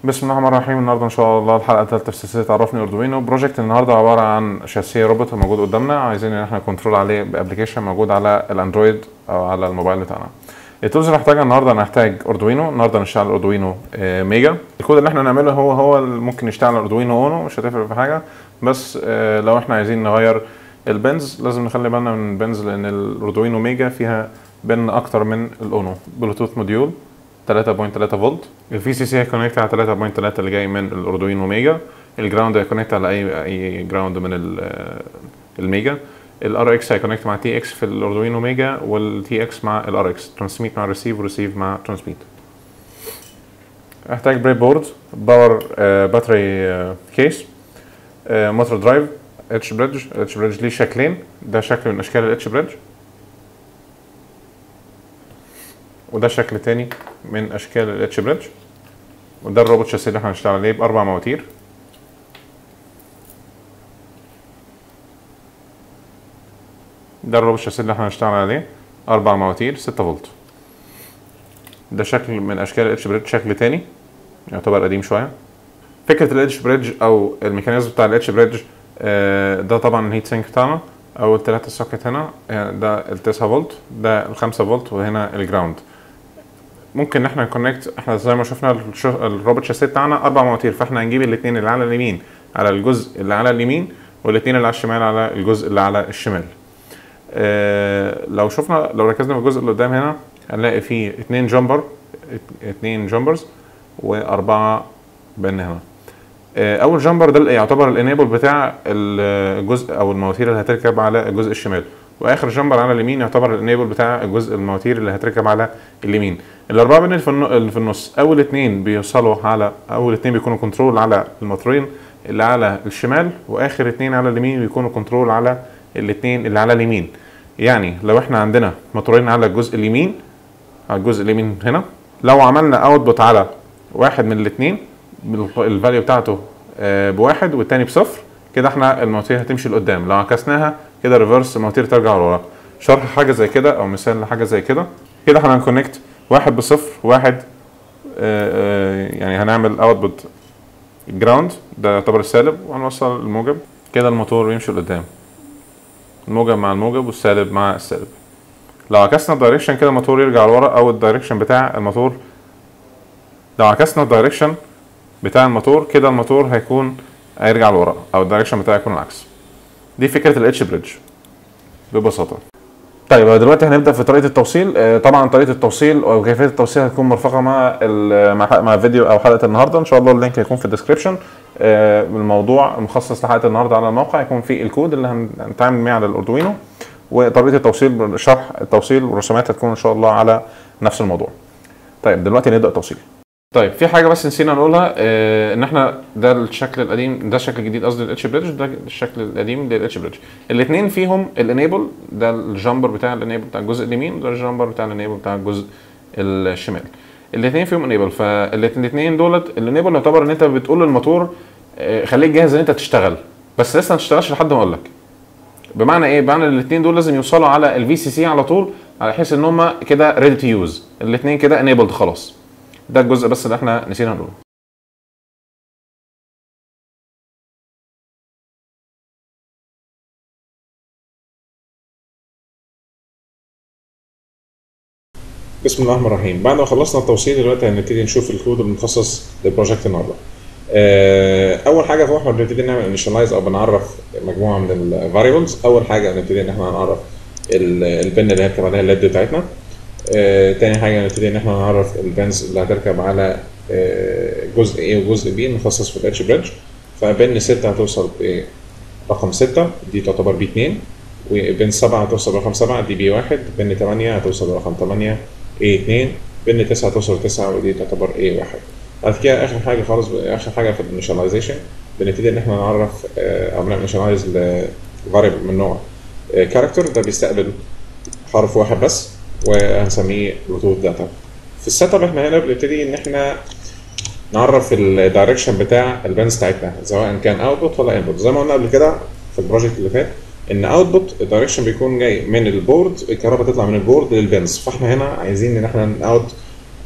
بسم الله الرحمن الرحيم النهارده ان شاء الله الحلقه الثالثه في سلسله عرفني اردوينو بروجكت النهارده عباره عن شاسيه روبوت موجود قدامنا عايزين ان احنا كنترول عليه بابلكيشن موجود على الاندرويد او على الموبايل بتاعنا التولز اللي هنحتاجها النهارده هنحتاج اردوينو النهارده نشتغل اردوينو آه، ميجا الكود اللي احنا هنعمله هو هو اللي ممكن يشتغل اردوينو اونو مش هتفرق في حاجه بس آه، لو احنا عايزين نغير البنز لازم نخلي بالنا من البنز لان الاردوينو ميجا فيها بن اكتر من الاونو بلوتوث موديول 3.3 فولت الفي سي سي هيكونكت على 3.3 اللي جاي من الاردوينو ميجا الجراوند هيكونكت على اي اي جراوند من ال- آه، الميجا الار اكس هيكونكت مع تي اكس في الاردوينو ميجا والتي اكس مع الار اكس ترانسميت مع ريسيف وريسيف مع ترانسميت احتاج بريد بورد باور باتري كيس موتور درايف اتش بريدج اتش بريدج ليه شكلين ده شكل من اشكال الاتش بريدج وده شكل تاني من اشكال الاتش بريدج وده الروبوت شاسيه اللي احنا هنشتغل عليه باربع مواتير ده الروبوت شاسيه اللي احنا هنشتغل عليه اربع مواتير 6 فولت ده شكل من اشكال الاتش بريدج شكل تاني يعتبر قديم شويه فكره الاتش بريدج او الميكانيزم بتاع الاتش بريدج آه، ده طبعا الهيت سينك بتاعنا اول ثلاثة سوكت هنا آه، ده ال 9 فولت ده ال 5 فولت وهنا الجراوند ممكن ان احنا نكونكت احنا زي ما شفنا الشو- الروبوت شاسيه بتاعنا اربع مواتير فاحنا هنجيب الاثنين اللي على اليمين على الجزء اللي على اليمين والاثنين اللي على الشمال على الجزء اللي على الشمال آه لو شفنا لو ركزنا في الجزء اللي قدام هنا هنلاقي فيه اثنين جامبر اثنين جامبرز واربعه بن هنا آه، اول جامبر ده اللي يعتبر الانيبل بتاع الجزء او المواتير اللي هتركب على الجزء الشمال واخر جامبر على اليمين يعتبر الانيبل بتاع الجزء المواتير اللي هتركب على اليمين الاربعه بين اللي في النو- اللي في النص اول اتنين بيوصلوا على اول اتنين بيكونوا كنترول على الموتورين اللي على الشمال واخر اتنين على اليمين بيكونوا كنترول على الاتنين اللي على اليمين يعني لو احنا عندنا موتورين على الجزء اليمين على الجزء اليمين هنا لو عملنا اوتبوت على واحد من الاثنين الفاليو بتاعته آه، بواحد والتاني بصفر كده احنا المواتير هتمشي لقدام لو عكسناها كده ريفرس المواتير ترجع لورا شرح حاجه زي كده او مثال لحاجه زي كده كده احنا هنكونكت واحد بصفر واحد آه، آه، يعني هنعمل اوتبوت جراوند ده يعتبر السالب وهنوصل الموجب كده الموتور يمشي لقدام الموجب مع الموجب والسالب مع السالب لو عكسنا الدايركشن كده الموتور يرجع لورا او الدايركشن بتاع الموتور لو عكسنا الدايركشن بتاع الموتور كده الموتور هيكون هيرجع لورا او الدايركشن بتاعه يكون العكس دي فكره الاتش بريدج ببساطه طيب دلوقتي هنبدا في طريقه التوصيل آه، طبعا طريقه التوصيل او كيفيه التوصيل هتكون مرفقه مع ال- مع مع فيديو او حلقه النهارده ان شاء الله اللينك هيكون في الديسكربشن الموضوع مخصص لحلقه النهارده على الموقع هيكون فيه الكود اللي هن- هنتعامل معاه على الاردوينو وطريقه التوصيل شرح التوصيل والرسومات هتكون ان شاء الله على نفس الموضوع طيب دلوقتي نبدا التوصيل طيب في حاجه بس نسينا نقولها آه ان احنا ده الشكل القديم ده الشكل الجديد قصدي الاتش بريدج ده الشكل القديم للاتش بريدج الاثنين فيهم الانيبل ده الجامبر بتاع الانيبل بتاع الجزء اليمين وده الجامبر بتاع الانيبل بتاع الجزء الشمال الاثنين فيهم انيبل فالاثنين دولت الانيبل يعتبر ان انت بتقول للموتور آه، خليك جاهز ان انت تشتغل بس لسه ما تشتغلش لحد ما اقول لك بمعنى ايه؟ بمعنى الاثنين دول لازم يوصلوا على الفي سي سي على طول على حيث ان هم كده ريدي تو يوز الاثنين كده انيبلد خلاص ده الجزء بس اللي احنا نسينا نقوله بسم الله الرحمن الرحيم بعد ما خلصنا التوصيل دلوقتي هنبتدي نشوف الكود المخصص للبروجكت النهارده آه، اول حاجه فوق احنا بنبتدي نعمل انيشاليز او بنعرف مجموعه من الفاريبلز اول حاجه هنبتدي ان احنا نعرف ال- البن اللي هيركب عليها الليد بتاعتنا آه، تاني حاجه هنبتدي ان احنا نعرف البنز اللي هتركب على آه، جزء A وجزء B المخصص في الاتش بريدج فبن 6 هتوصل برقم 6 دي تعتبر بي 2 وبن 7 هتوصل برقم 7 دي بي 1 بن 8 هتوصل برقم 8 A 2 بن 9 هتوصل 9 ودي تعتبر A 1 بعد كده اخر حاجه خالص اخر حاجه في الانيشاليزيشن بنبتدي ان احنا نعرف آه، او نعمل انيشاليز لفاريبل من نوع كاركتر ده بيستقبل حرف واحد بس وهنسميه بلوتوث داتا في السيت اب احنا هنا بنبتدي ان احنا نعرف الدايركشن بتاع البنز بتاعتنا سواء كان اوتبوت ولا انبوت زي ما قلنا قبل كده في البروجكت اللي فات ان اوتبوت الدايركشن بيكون جاي من البورد الكهرباء تطلع من البورد للبنز فاحنا هنا عايزين ان احنا اوت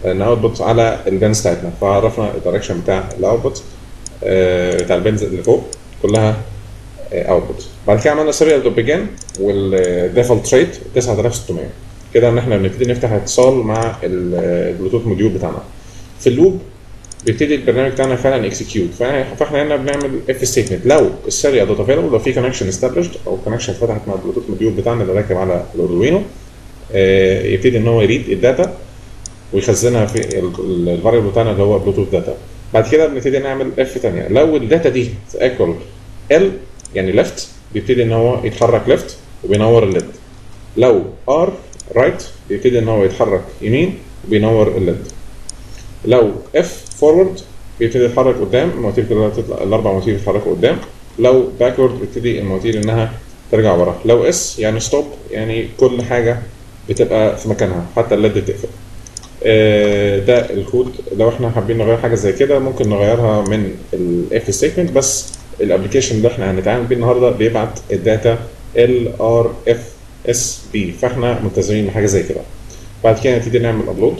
اوتبوت على البنز بتاعتنا فعرفنا الدايركشن بتاع الاوتبوت بتاع البنز اللي فوق كلها اوتبوت بعد كده عملنا سيريال تو بيجن والديفولت ريت 9600 كده ان احنا بنبتدي نفتح اتصال مع البلوتوث موديول بتاعنا في اللوب بيبتدي البرنامج بتاعنا فعلا اكسكيوت فاحنا هنا بنعمل اف ستيتمنت لو السيريال دوت افيلبل لو في كونكشن استابلشد او كونكشن اتفتحت مع البلوتوث موديول بتاعنا اللي راكب على الاردوينو يبتدي ان هو يريد الداتا ويخزنها في الفاريبل بتاعنا اللي هو بلوتوث داتا بعد كده بنبتدي نعمل اف ثانيه لو الداتا دي ايكوال ال يعني ليفت بيبتدي ان هو يتحرك ليفت وبينور الليد لو ار رايت بيبتدي ان هو يتحرك يمين وبينور الليد لو اف فورورد بيبتدي يتحرك قدام المواتير كلها تطلع الاربع مواتير يتحركوا قدام لو باكورد بيبتدي المواتير انها ترجع ورا لو اس يعني ستوب يعني كل حاجه بتبقى في مكانها حتى الليد بتقفل آه ده الكود لو احنا حابين نغير حاجه زي كده ممكن نغيرها من الاف ستيتمنت بس الابلكيشن اللي احنا هنتعامل بيه النهارده بيبعت الداتا ال ار اف اس بي فاحنا ملتزمين بحاجه زي كده بعد كده نبتدي نعمل ابلود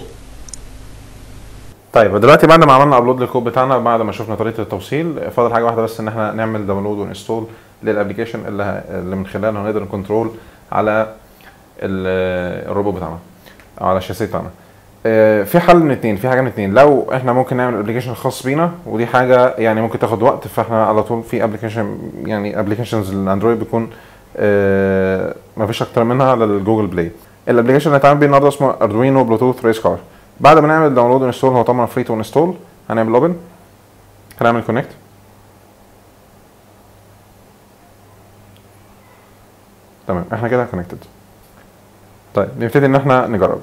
طيب دلوقتي بعد ما عملنا ابلود للكود بتاعنا بعد ما شفنا طريقه التوصيل فاضل حاجه واحده بس ان احنا نعمل داونلود وانستول للابلكيشن اللي اللي من خلاله هنقدر نكنترول على الروبوت بتاعنا او على الشاسيه بتاعنا في حل من اتنين في حاجه من اتنين لو احنا ممكن نعمل ابلكيشن خاص بينا ودي حاجه يعني ممكن تاخد وقت فاحنا على طول في ابلكيشن يعني ابلكيشنز الاندرويد بيكون ما فيش اكتر منها على الجوجل بلاي الابلكيشن اللي هنتعامل بيه النهارده اسمه اردوينو بلوتوث ريس كار بعد ما نعمل داونلود وانستول هو طبعا فري تو انستول هنعمل اوبن هنعمل كونكت تمام احنا كده كونكتد طيب نبتدي ان احنا نجرب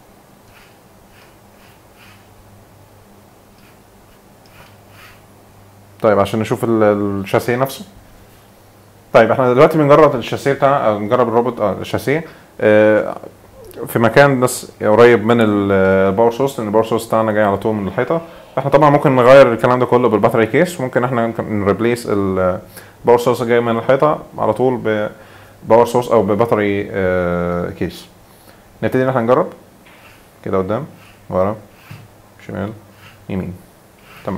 طيب عشان نشوف الشاسيه نفسه طيب احنا دلوقتي بنجرب الشاسيه بتاع او بنجرب الروبوت اه الشاسيه اه في مكان بس قريب من الباور سورس لان الباور سورس بتاعنا جاي على طول من الحيطه احنا طبعا ممكن نغير الكلام ده كله بالباتري كيس ممكن احنا ممكن نريبليس الباور سورس جاي من الحيطه على طول بباور سورس او بباتري اه كيس نبتدي ان احنا نجرب كده قدام ورا شمال يمين تمام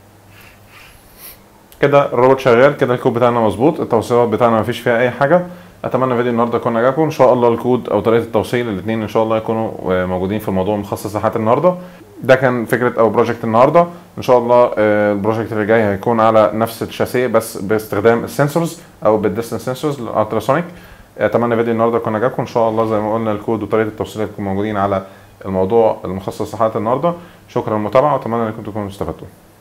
كده الروبوت شغال كده الكود بتاعنا مظبوط التوصيلات بتاعنا مفيش فيها اي حاجه اتمنى فيديو النهارده يكون عجبكم ان شاء الله الكود او طريقه التوصيل الاثنين ان شاء الله يكونوا موجودين في الموضوع المخصص لحد النهارده ده كان فكره او بروجكت النهارده ان شاء الله البروجكت اللي جاي هيكون على نفس الشاسيه بس باستخدام السنسورز او بالديستنس سنسورز الالتراسونيك اتمنى فيديو النهارده يكون عجبكم ان شاء الله زي ما قلنا الكود وطريقه التوصيل هتكون موجودين على الموضوع المخصص لحلقه النهارده شكرا للمتابعه واتمنى انكم تكونوا استفدتوا